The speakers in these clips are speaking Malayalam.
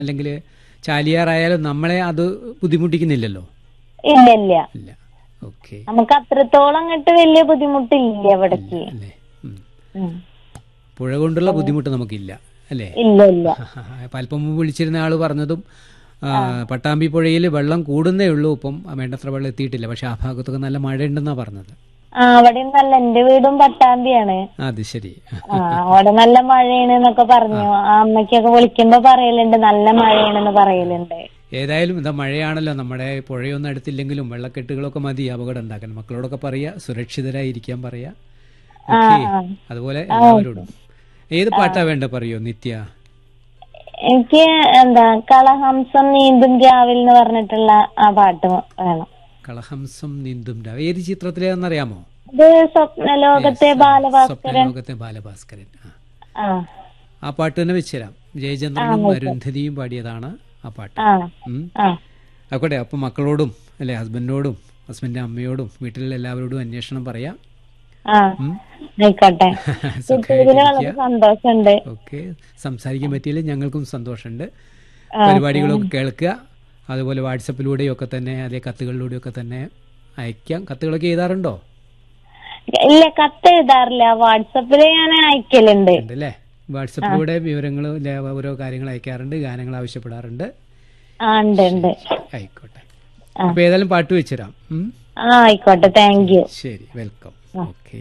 അല്ലെങ്കിൽ ചാലിയാറായാലും നമ്മളെ അത് ബുദ്ധിമുട്ടിക്കുന്നില്ലല്ലോ ഇല്ല ഇല്ല ഇല്ല ഓക്കെ നമുക്ക് അത്രത്തോളം അങ്ങോട്ട് വലിയ ബുദ്ധിമുട്ടില്ല ഇവിടേക്ക് അല്ലേ ഉം. ഉം. പുഴ കൊണ്ടുള്ള ബുദ്ധിമുട്ട് നമുക്കില്ല അല്ലേ ഇല്ല ഇല്ല അപ്പം അല്പം മുമ്പ് വിളിച്ചിരുന്ന ആള് പറഞ്ഞതും ആ, പട്ടാമ്പി പുഴയിൽ വെള്ളം കൂടുന്നേ ഉള്ളൂ ഇപ്പം വേണ്ടത്ര വെള്ളം എത്തിയിട്ടില്ല പക്ഷെ ആ ഭാഗത്തൊക്കെ നല്ല മഴയുണ്ടെന്നാ പറഞ്ഞത് ആ അവിടെ നല്ല എന്റെ വീടും പട്ടാമ്പിയാണ് അത് ശരി ആ അവിടെ നല്ല മഴയാണ് എന്നൊക്കെ പറഞ്ഞു ആ അമ്മയ്ക്കൊക്കെ വിളിക്കുമ്പോ പറയലുണ്ട് നല്ല മഴയാണെന്ന് പറയലുണ്ട് ഏതായാലും എന്താ മഴയാണല്ലോ നമ്മുടെ പുഴയൊന്നും അടുത്തില്ലെങ്കിലും വെള്ളക്കെട്ടുകളൊക്കെ മതി അപകടം ഉണ്ടാക്കാൻ മക്കളോടൊക്കെ പറയാ സുരക്ഷിതരായിരിക്കാൻ പറയാ ഓക്കെ അതുപോലെ എല്ലാവരോടും ഏത് പാട്ടാ വേണ്ട പറയോ നിത്യ എനിക്ക് എന്താ കളഹംസം നീന്തും രാവിൽ എന്ന് പറഞ്ഞിട്ടുള്ള ആ പാട്ട് വേണം കളഹംസം നീന്തും രാവ്. ഏത് ചിത്രത്തിലേന്നറിയാമോ ഇത് സ്വപ്നലോകത്തെ ബാലഭാസ്കരൻ സ്വപ്നലോകത്തെ ബാലഭാസ്കരൻ ആ. ആ ആ പാട്ട് തന്നെ വെച്ചുതരാം ജയചന്ദ്രനും അരുന്ധതിയും പാടിയതാണ് ആ പാട്ട് ആ ഉം. ആ ആയിക്കോട്ടെ അപ്പം മക്കളോടും അല്ലെ ഹസ്ബൻഡിനോടും ഹസ്ബൻഡിന്റെ അമ്മയോടും വീട്ടിലുള്ള എല്ലാവരോടും അന്വേഷണം പറയാം ആ ആയിക്കോട്ടെ കിട്ടിയതില് വളരെ സന്തോഷമുണ്ട് ഓക്കെ സംസാരിക്കാൻ പറ്റിയില്ല ഞങ്ങൾക്കും സന്തോഷമുണ്ട് പരിപാടികളൊക്കെ കേൾക്കുക അതുപോലെ വാട്സപ്പിലൂടെയും ഒക്കെ തന്നെ അതേ കത്തുകളിലൂടെയും ഒക്കെ തന്നെ അയക്കാം കത്തുകളൊക്കെ എഴുതാറുണ്ടോ ഇല്ല കത്ത് എഴുതാറില്ല വാട്സപ്പില് ഞാൻ അയക്കലുണ്ട് ഉണ്ട് അല്ലേ വാട്സപ്പിലൂടെ വിവരങ്ങൾ ഓരോ കാര്യങ്ങൾ അയക്കാറുണ്ട് ഗാനങ്ങൾ ആവശ്യപ്പെടാറുണ്ട് ആ ഉണ്ട് ഉണ്ട് ആയിക്കോട്ടെ അപ്പൊ ഏതായാലും പാട്ട് വെച്ചുതരാം ഉം? ആ ആയിക്കോട്ടെ താങ്ക് യു ശരി വെൽക്കം ഓക്കെ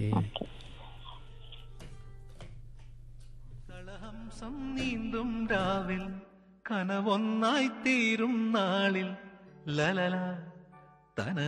കളഹംസം നീന്തും രാവിൽ കനവൊന്നായി തീരും നാളിൽ ലലല തന